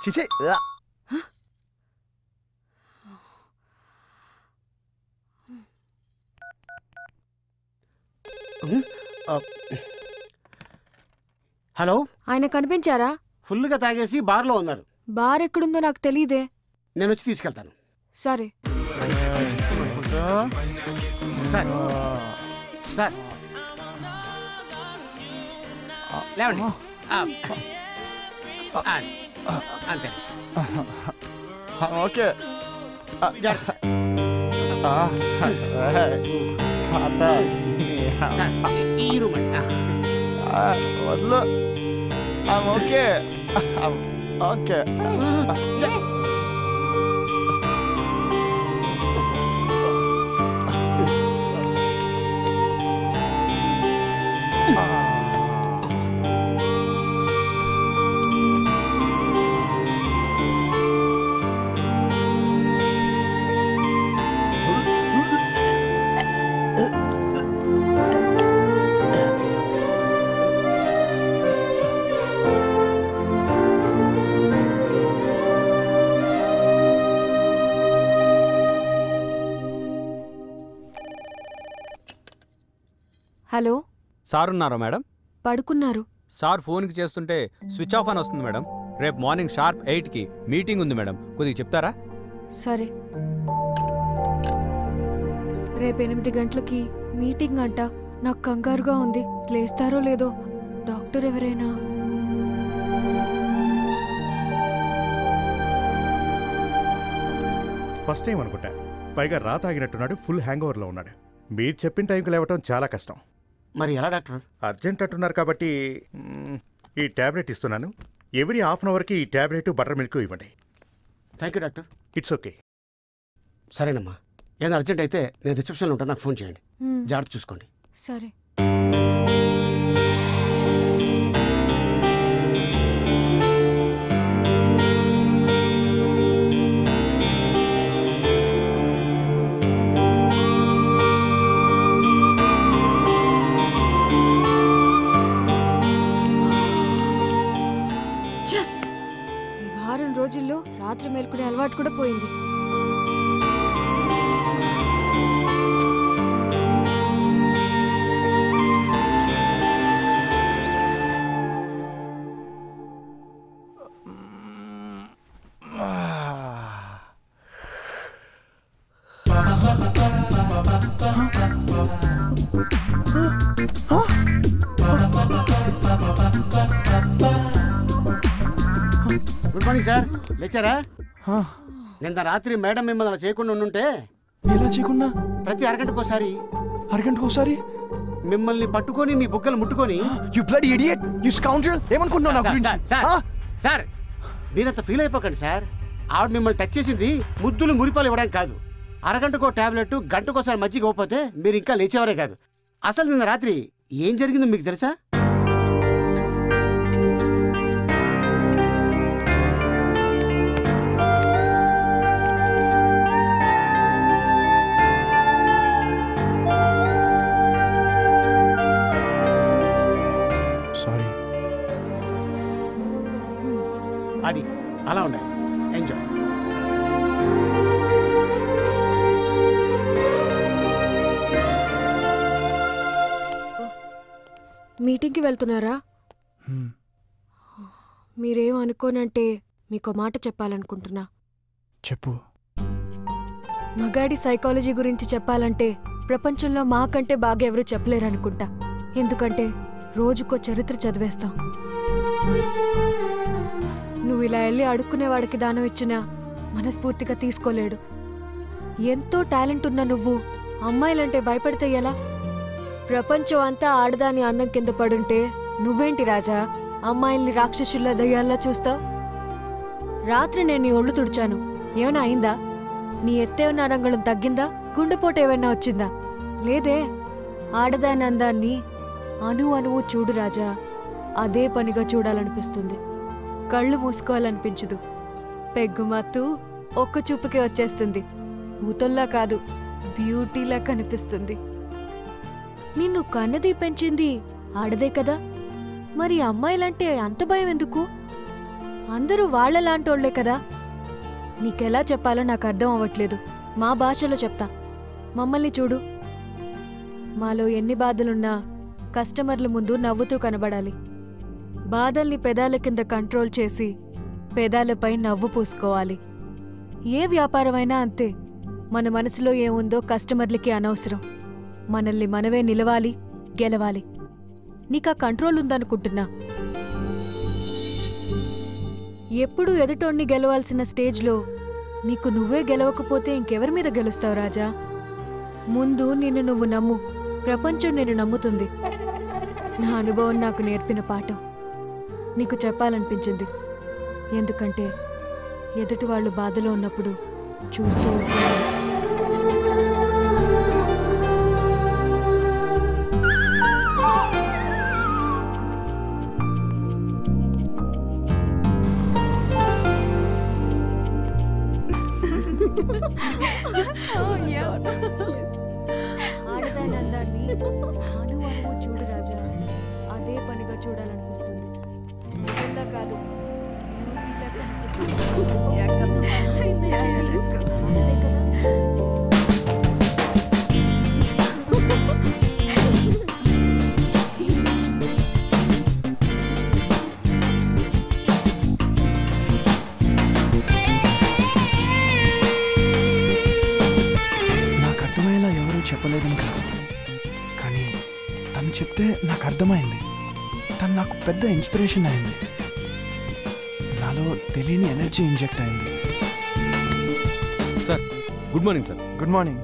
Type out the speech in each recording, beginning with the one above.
చిచే hello ఆయన కనిపించారా ఫుల్గా తాగేసి బార్లో ఉన్నారు బార్ ఎక్కడుందో నాకు తెలియదే నేను వచ్చి తీసుకెళ్తాను సరే సార్ సార్ లేవండి ఆ. ఆ. అంతే ఓకే జాగ్రత్త. తాత సార్, ఈ రూమ్ అండి ఆ. వద్దు ఓకే ఓకే హలో సార్ ఉన్నారా మేడం పడుకున్నారు సార్ ఫోన్కి చేస్తుంటే స్విచ్ ఆఫ్ అని వస్తుంది మేడం రేపు మార్నింగ్ షార్ప్ ఎయిట్కి మీటింగ్ ఉంది మేడం కొద్దిగా చెప్తారా సరే రేపు ఎనిమిది గంటలకి మీటింగ్ అంట నాకు కంగారుగా ఉంది లేస్తారో లేదో డాక్టర్ ఎవరైనా ఫస్ట్ టైం అనుకుంటా పైగా రా తాగినట్టున్నాడు ఫుల్ హ్యాంగ్ ఓవర్లో ఉన్నాడు మీరు చెప్పిన టైంకి లేవటం చాలా కష్టం మరి ఎలా డాక్టర్ అర్జెంట్ అంటున్నారు కాబట్టి మ్, ఈ ట్యాబ్లెట్ ఇస్తున్నాను ఎవ్రీ హాఫ్ అన్ అవర్కి ఈ ట్యాబ్లెట్ బటర్ మిల్క్ ఇవ్వండి thank you doctor it's okay సరేనమ్మా ఏదైనా అర్జెంట్ అయితే నేను రిసెప్షన్లో ఉంటాను నాకు ఫోన్ చేయండి హ్మ్, జాగ్రత్త చూసుకోండి సరే చెస్ ఈ వారం రోజుల్లో రాత్రి మేల్కొనే అలవాటు కూడా పోయింది గుడ్ మార్నింగ్ సార్ లేచారా నిన్న రాత్రి మేడం మిమ్మల్ని అలా చేయకుండా ఉండుంటే ఎలా చేయకుండా ప్రతి అరగంటకోసారి అరగంటకు ఒకసారి మిమ్మల్ని పట్టుకొని మీ బుగ్గలు ముట్టుకొని you blood idiot you scoundrel ఏమనుకుంటున్నావు నా సార్, గురించి సార్, సార్, ఆ? సార్ మీరంత ఫీల్ అయిపోకండి సార్ ఆవిడ మిమ్మల్ని టచ్ చేసింది ముద్దులు మురిపాలు ఇవ్వడానికి కాదు అరగంటకో టాబ్లెట్ గంటకోసారి మజ్జిగ ఇవ్వకపోతే మీరు ఇంకా లేచేవారే కాదు అసలు నిన్న రాత్రి ఏం జరిగిందో మీకు తెలుసా సారీ అది అలా ఉండాలి ఎంజాయ్ మీటింగ్కి వెళ్తున్నారా హ్మ్. మీరేం అనుకోనంటే మీకో మాట చెప్పాలనుకుంటున్నా చెప్పు మగాడి సైకాలజీ గురించి చెప్పాలంటే ప్రపంచంలో మాకంటే బాగా ఎవరూ చెప్పలేరనుకుంటా ఎందుకంటే రోజుకో చరిత్ర చదివేస్తాం నువ్వు ఇలా వెళ్ళి అడుక్కునేవాడికి దానం ఇచ్చినా మనస్ఫూర్తిగా తీసుకోలేడు ఎంతో టాలెంట్ ఉన్న నువ్వు అమ్మాయిలంటే భయపడితే ఎలా ప్రపంచం అంతా ఆడదాని అందం కింద పడుంటే నువ్వేంటి రాజా అమ్మాయిల్ని రాక్షసుల్లా దయ్యాల్లా చూస్తావు రాత్రి నేను నీ ఒళ్ళు తుడిచాను ఏమైనా అయిందా నీ ఎత్తేవన్న రంగుళం తగ్గిందా గుండెపోటు ఏమైనా వచ్చిందా లేదే ఆడదాని అందాన్ని అణు అణువు చూడు రాజా అదే పనిగా చూడాలనిపిస్తుంది కళ్ళు మూసుకోవాలనిపించదు పెగ్గుమత్తు ఒక్క చూపుకే వచ్చేస్తుంది భూతల్లా కాదు బ్యూటీలా కనిపిస్తుంది నిన్ను కన్నది పెంచింది ఆడదే కదా మరి అమ్మాయిలంటే అంత భయం ఎందుకు అందరూ వాళ్ళలాంటోళ్లే కదా నీకెలా చెప్పాలో నాకు అర్థం అవ్వట్లేదు మా భాషలో చెప్తా మమ్మల్ని చూడు మాలో ఎన్ని బాధలున్నా కస్టమర్ల ముందు నవ్వుతూ కనబడాలి బాధల్ని పెదాల కింద కంట్రోల్ చేసి పెదాలపై నవ్వు పూసుకోవాలి ఏ వ్యాపారమైనా అంతే మన మనసులో ఏముందో కస్టమర్లకి అనవసరం మనల్ని మనమే నిలవాలి గెలవాలి నీకా కంట్రోల్ ఉందనుకుంటున్నా ఎప్పుడూ ఎదుటోణ్ణి గెలవాల్సిన స్టేజ్లో నీకు నువ్వే గెలవకపోతే ఇంకెవరి మీద గెలుస్తావు రాజా ముందు నిన్ను నువ్వు నమ్ము ప్రపంచం నిన్ను నమ్ముతుంది నా అనుభవం నాకు నేర్పిన పాఠం నీకు చెప్పాలనిపించింది ఎందుకంటే ఎదుటి వాళ్ళు బాధలో ఉన్నప్పుడు చూస్తూ ఉంటున్నాను ఆడదాని అందాన్ని అను అను చూడు రాజా అదే పనిగా చూడాలనిపిస్తుంది నిజంగా కాదు బ్యూటీలా కనిపిస్తుంది. ఆడదే కదా? నాకు అర్థమయ్యేలా ఎవరూ చెప్పలేదని కాదు కానీ తను చెప్తే నాకు అర్థమైంది తను నాకు పెద్ద ఇన్స్పిరేషన్ అయింది నాలో తెలియని ఎనర్జీ ఇంజెక్ట్ అయింది sir good morning sir good morning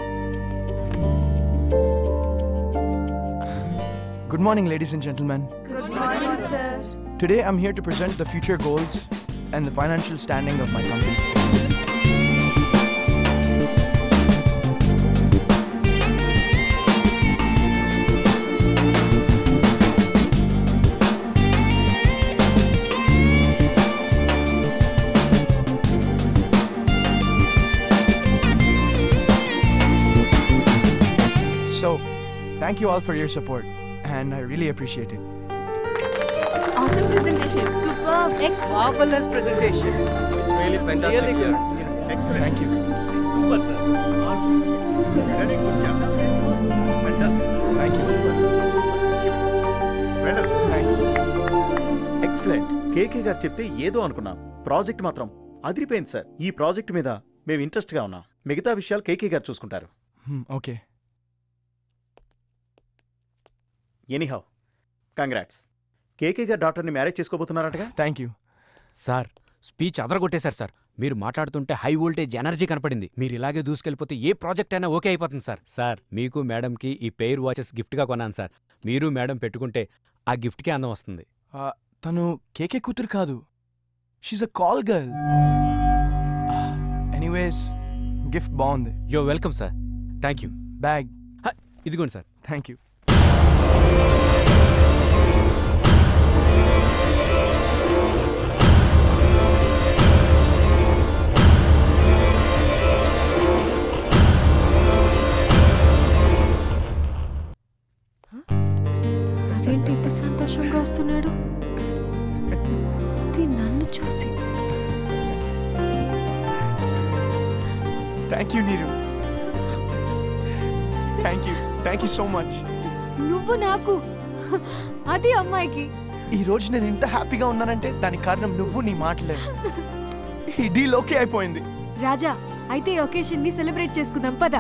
good morning ladies and gentlemen Today I'm here to present the future goals and the financial standing of my company. So, thank you all for your support, and I really appreciate it. Awesome presentation. Superb. Excellent. Marvelous presentation. It's really fantastic. Really good. Excellent. Thank you. Super, sir. Very good job. Fantastic. Thank you. Well done. Thanks. Excellent KK గారు చెప్తే ఏదో అనుకున్నాం project మాత్రం అదిరిపోయింది sir ఈ project మీద మేము ఇంట్రెస్ట్గా ఉన్నాం మిగతా విషయాలు కేకే గారు చూసుకుంటారు Hmm, okay. Anyhow congrats KK గారు డాక్టర్ని మ్యారేజ్ చేసుకోబోతున్నారంటగా Thank you. సార్ స్పీచ్ అదరగొట్టేశారు సార్ మీరు మాట్లాడుతుంటే హై వోల్టేజ్ ఎనర్జీ కనపడింది మీరు ఇలాగే దూసుకెళ్ళిపోతే ఏ ప్రాజెక్ట్ అయినా ఓకే అయిపోతుంది సార్ సార్ మీకు మేడంకి ఈ పెయిర్ వాచెస్ గిఫ్ట్గా కొన్నాను సార్ మీరు మేడం పెట్టుకుంటే ఆ గిఫ్ట్కి అందం వస్తుంది Uh, తను కేకే కూతురు కాదు she's a call girl anyways gift బాగుంది yo welcome sir thank you bag ఇదిగోండి సార్ థ్యాంక్ యూ అదేంటి ఇంత సంతోషంగా వస్తున్నాడు అది నన్ను చూసి థ్యాంక్ యూ నీరు thank you thank you so much నువ్వు నాకు అది అమ్మాయికి ఈ రోజు నేను ఇంత హ్యాపీగా ఉన్నానంటే దానికి కారణం నువ్వు నీ మాటలే ఈ డీల్ ఓకే అయిపోయింది రాజా అయితే ఈ ఒకేషన్ ని సెలబ్రేట్ చేసుకుందాం పద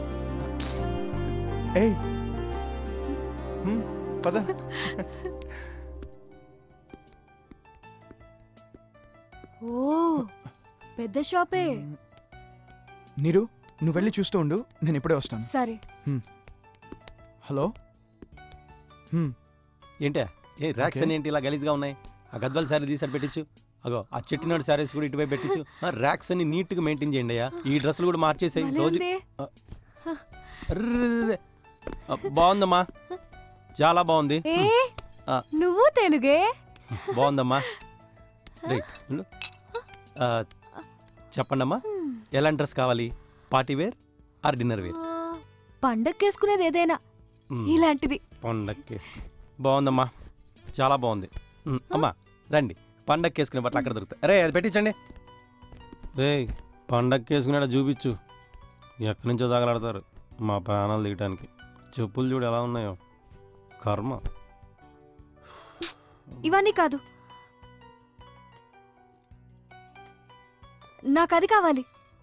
ఏయ్ హ్మ్, పద ఓ పెద్ద షాపే నీరు నువ్వు వెళ్ళి చూస్తూ ఉండు నేను ఇప్పుడే వస్తాను సరే హలో హ్మ్, ఏంటే ఏ ర్యాక్స్ ఓకే. అని ఏంటి ఇలా గలీజ్గా ఉన్నాయి ఆ గద్వాల శారీ తీసి అటు పెట్టించు అగో ఆ చెట్టినాడు శారీస్ కూడా ఇటువైపు పెట్టించు ఆ ర్యాక్స్ అన్ని నీట్గా మెయింటైన్ చేయండి అయ్యా ఈ డ్రెస్సులు కూడా మార్చేసాయి భలే రోజు ఉందే. అర్రెర్రెర్రె. ఆ, బాగుందమ్మా చాలా బాగుంది ఏ ఆ. నువ్వు తెలుగే బాగుందమ్మా రైట్ ఉండు. ఆ, చెప్పండమ్మా ఎలాంటి డ్రెస్ కావాలి party wear or dinner wear ఆ, పండక్కేసుకునేది ఏదైనా మ్. ఇలాంటిది పండక్కి బాగుందమ్మా చాలా బాగుంది ఉమ్, అమ్మా రండి పండగకి వేసుకునే బట్టలు అక్కడ దొరుకుతాయి రే అది పెట్టించండి రే పండగకి వేసుకునేట చూపించు ఎక్కడి నుంచో తగలాడతారు మా ప్రాణాలు దిగటానికి చెప్పులు చూడు ఎలా ఉన్నాయో కర్మ ఇవన్నీ కాదు నాకు అది కావాలి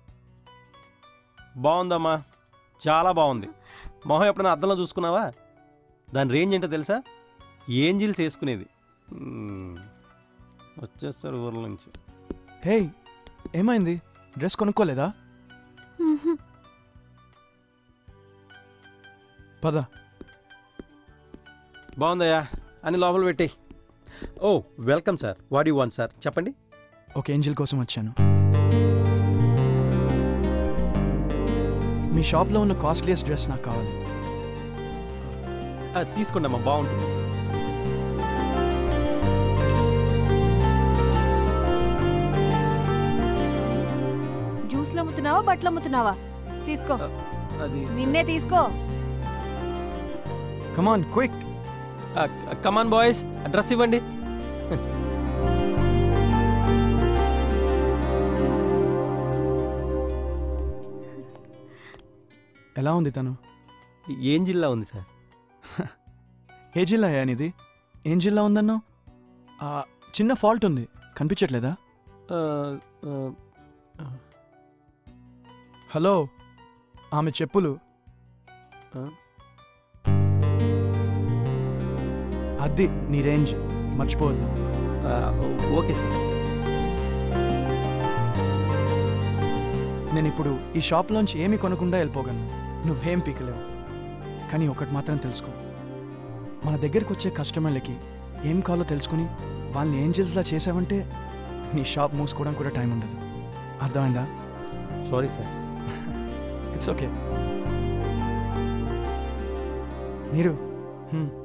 బాగుందమ్మా చాలా బాగుంది మొహం ఎప్పుడైనా అద్దంలో చూసుకున్నావా దాని రేంజ్ ఏంటో తెలుసా ఏంజిల్స్ వేసుకునేది మ్మ్. వచ్చేస్తారు ఊర్ల నుంచి హే ఏమైంది డ్రెస్ కొనుక్కోలేదా పద బాగుందయ్యా అని లోపల పెట్టి oh welcome sir what you want sir చెప్పండి ఒక ఏంజిల్ కోసం వచ్చాను మీ షాప్లో ఉన్న కాస్ట్లీయెస్ట్ డ్రెస్ నాకు కావాలి ఆ, తీసుకోండి అమ్మా బాగుంటుంది జ్యూస్లు అమ్ముతున్నావా బట్టలు అమ్ముతున్నావా తీసుకో అది నిన్నే తీసుకో come on quick come on boys dress ఇవ్వండి ఎలా ఉంది తను ఏం జిల్లా ఉంది సార్ ఏ జిల్లా ఇది ఏం జిల్లా ఉందన్నో చిన్న ఫాల్ట్ ఉంది కనిపించట్లేదా ఆ, ఆ, హలో ఆమె చెప్పులు ఆ? అది నీ రేంజ్ మర్చిపోవద్దు ఆ, ఓకే సార్ నేను ఇప్పుడు ఈ షాప్లోంచి ఏమీ కొనకుండా వెళ్ళిపోగలను నువ్వేం పీకలేవు కానీ ఒకటి మాత్రం తెలుసుకో మన దగ్గరికి వచ్చే కస్టమర్లకి ఏం కావాలో తెలుసుకుని వాళ్ళని ఏంజల్స్లా చేసావంటే నీ షాప్ మూసుకోవడం కూడా టైం ఉండదు అర్థమైందా సారీ సార్ ఇట్స్ ఓకే మీరు హ్మ్,